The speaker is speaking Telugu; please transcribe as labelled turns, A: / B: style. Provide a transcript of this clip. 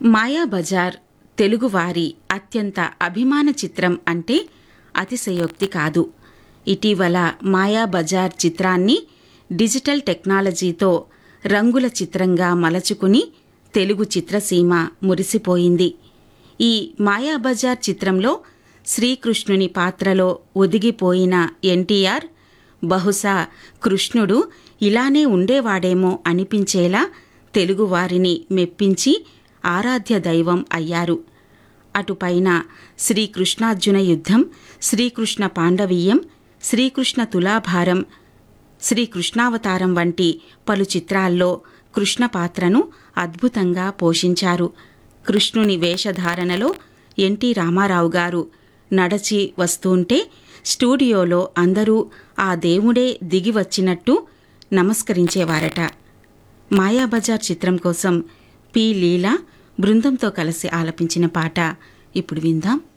A: మాయాబజార్ తెలుగువారి అత్యంత అభిమాన చిత్రం అంటే అతిశయోక్తి కాదు ఇటీవల మాయాబజార్ చిత్రాన్ని డిజిటల్ టెక్నాలజీతో రంగుల చిత్రంగా మలచుకుని తెలుగు చిత్రసీమ మురిసిపోయింది ఈ మాయాబజార్ చిత్రంలో శ్రీకృష్ణుని పాత్రలో ఒదిగిపోయిన ఎన్టీఆర్ బహుశా కృష్ణుడు ఇలానే ఉండేవాడేమో అనిపించేలా తెలుగువారిని మెప్పించి ఆరాధ్య దైవం అయ్యారు అటుపైన శ్రీకృష్ణార్జున యుద్ధం శ్రీకృష్ణ పాండవీయం శ్రీకృష్ణ తులాభారం శ్రీకృష్ణావతారం వంటి పలు చిత్రాల్లో కృష్ణ పాత్రను అద్భుతంగా పోషించారు కృష్ణుని వేషధారణలో ఎన్టీ రామారావు గారు నడచి వస్తుంటే స్టూడియోలో అందరూ ఆ దేవుడే దిగి వచ్చినట్టు నమస్కరించేవారట మాయాబజార్ చిత్రం కోసం పి లీలా బృందంతో కలిసి ఆలపించిన పాట ఇప్పుడు విందాం